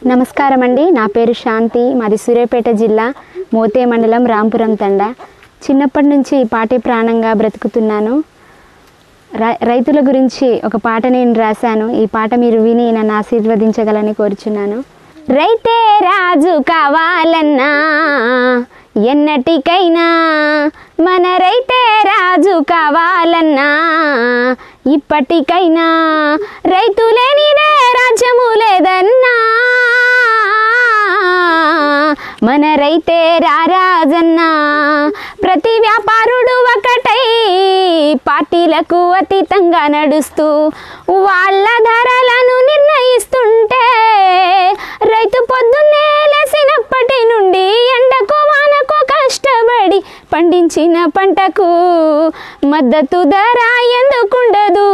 నమస్కారం అండి నా పేరు శాంతి మాది సూర్యాపేట జిల్లా మోతే మండలం రాంపురం తండ చిన్నప్పటి నుంచి పాటే ప్రాణంగా బ్రతుకుతున్నాను రై- రైతుల గురించి ఒక పాట నేను రాశాను ఈ పాట మీరు విని నన్ను ఆశీర్వదించగలని కోరుచున్నాను రైతే రాజు కావాలన్నా ఎన్నటికైనా మన రైతే రాజు కావాలన్నా ఇప్పటికైనా రైతు లేనిదే రాజ్యము లేదన్నా మన రైతే రారాజన్నా ప్రతి వ్యాపారుడు ఒకటై పార్టీలకు అతీతంగా నడుస్తూ వాళ్ళ ధరలను నిర్ణయిస్తుంటే రైతు పొద్దున్నే లేసినప్పటి నుండి ఎండకు వానకు కష్టపడి పండించిన పంటకు మద్దతు ధర ఎందుకుండదు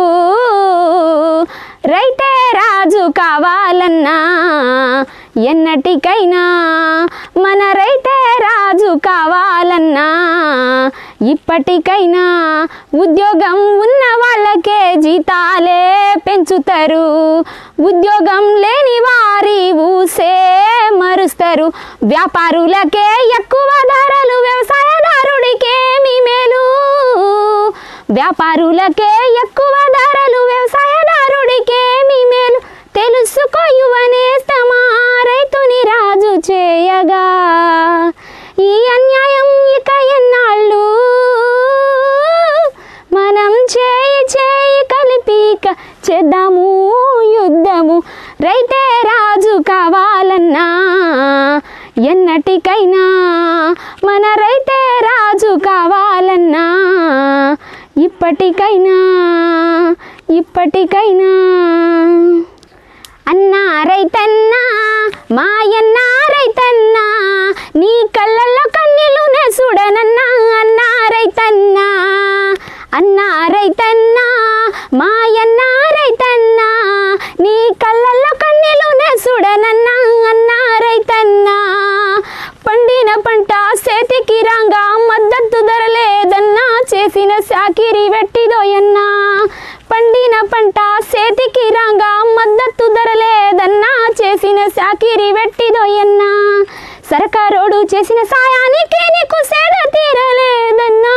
రైతే రాజు కావాలన్నా ఎన్నటికైనా మన రైతే రాజు కావాలన్నా ఇప్పటికైనా ఉద్యోగం ఉన్న వాళ్ళకే జీతాలే పెంచుతారు ఉద్యోగం లేని వారి ఊసే మరుస్తారు వ్యాపారులకే ఎక్కువ ధరలు వ్యవసాయదారుడికేమి మేలు వ్యాపారులకే ఎక్కువ ధరలు వ్యవసాయదారుడికేమి మేలు తెలుసుకో యువనేస్తమా రైతుని రాజు చేయగా ఈ అన్యాయం ఇక ఎన్నాళ్ళు మనం చేయి చేయి కలిపిక చేద్దాము యుద్ధము రైతే రాజు కావాలన్నా ఎన్నటికైనా మన రైతే రాజు కావాలన్నా ఇప్పటికైనా ఇప్పటికైనా అన్నా రైతన్నా మాయన్నా రైతన్నా నీ కళ్ళల్లో కన్నీళ్ళు నే చూడనన్నా అన్నా రైతన్నా అన్నా రైతన్నా మాయన్నా రైతన్నా నీ కళ్ళల్లో కన్నీళ్ళు నే చూడనన్నా అన్నా రైతన్నా పండిన పంట చేతికి రాగా మద్దతు ధర లేదన్నా చేసిన సాకిరి వెట్టిదోయన్నా పండిన పంట చేతికి రాగా మద్దతు ధర లేదన్నా చేసిన సాకిరి వెట్టిదోయన్నా సరకారోడు చేసిన సాయానికి నీకు సేద తీరలేదన్నా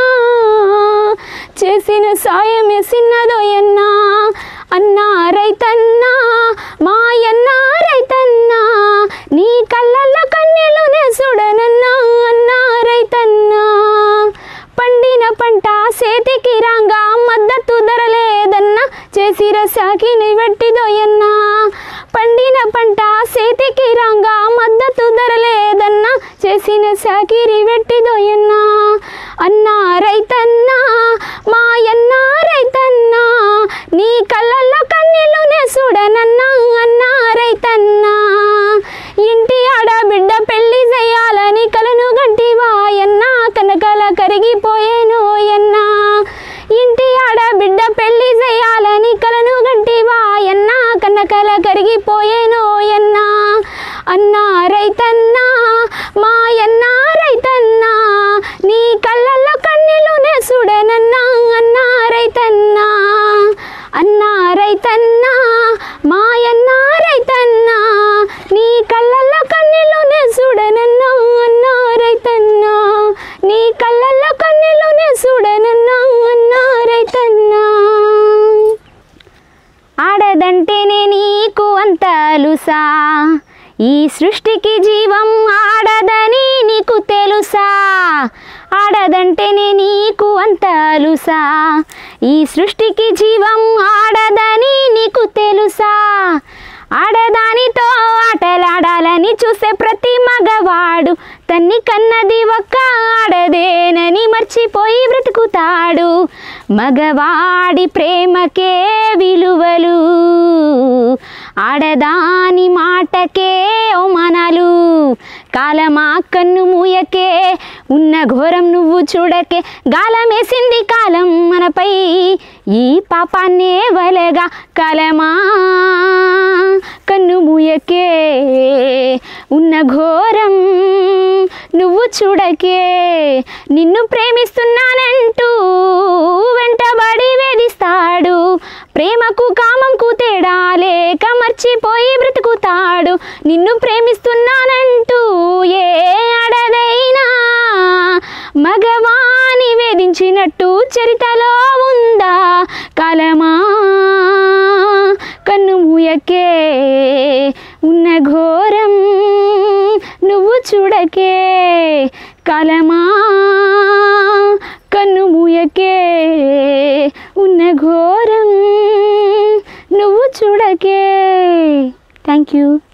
చేసిన సాయమే చిన్నదోయన్నా అన్నా రైతన్నా మాయన్నా రైతన్నా నీ కళ్ళల్లో కన్నీళ్ళు నే చూడనన్నా అన్నా రైతన్నా పండిన పంట చేతికి రాగా మద్దతు ధర లేదన్నా చేసిర సాకిని వెట్టిదోయన్నా పండిన పంట చేతికి రాగా మద్దతు ధర లేదన్నా చేసిన సాకిరి వెట్టిదోయన్నా అన్నా రైతన్నా మాయన్నా రైతన్నా నీ కళ్ళల్లో కన్నీళ్ళు నే చూడనన్నా అన్నా రైతన్నా ఇంటి ఆడబిడ్డ పెళ్లి చేయాలని కలను గంటివా ఎన్నా కనకల కరిగిపోయేను ఎన్నా ఇంటి ఆడబిడ్డ పెళ్లి చేయాలని కలను గంటివా ఎన్నా కనకల కరిగిపోయేను ఎన్నా అన్నా రైతన్నా మాయన్నా రైతన్నా నీ కళ్ళల్లో కన్నీళ్ళు నే చూడనన్నా అన్నా రైతన్నా అన్నా రైతన్నా మాయన్నా రైతన్నా నీ కళ్ళల్లో కన్నీళ్ళు నే చూడనన్నా అన్నా రైతన్నా నీ కళ్ళల్లో కన్నీళ్ళు నే చూడనన్నా అన్నా రైతన్నా ఆడదంటేనే నీకు అంత అలుసా ఈ సృష్టికి జీవం ఆడదని నీకు తెలుసా ఆడదంటేనే నీకు అంత అలుసా ఈ సృష్టికి జీవం ఆడదని నీకు తెలుసా ఆడదానితో ఆటలాడాలని చూసే ప్రతి మగవాడు తన్ని కన్నది ఒక్క ఆడదేనని మర్చిపోయి బ్రతుకుతాడు మగవాడి ప్రేమకే విలువలు ఆడదాని మాటకే అవమానాలు కాలమా కన్ను మూయకే ఉన్న ఘోరం నువ్వు చూడకే గాలమేసింది కాలం మనపై ఈ పాపాన్నే వలగా కాలమా కన్ను మూయకే ఉన్న ఘోరం నువ్వు చూడకే నిన్ను ప్రేమిస్తున్నానంటూ వెంటబడి వేధిస్తాడు ప్రేమకు కామంకు తేడా లేక మర్చిపోయి బ్రతుకుతాడు నిన్ను ప్రేమిస్తున్నానంటూ ఏ అడదైనా మగవాని వేధించినట్టు చరితలో ఉందా కాలమా కన్ను మూయకే ఉన్న ఘోరం నువ్వు చూడకే కాలమా కన్ను మూయకే ఉన్న ఘోరం నువ్వు చూడకే థ్యాంక్ యూ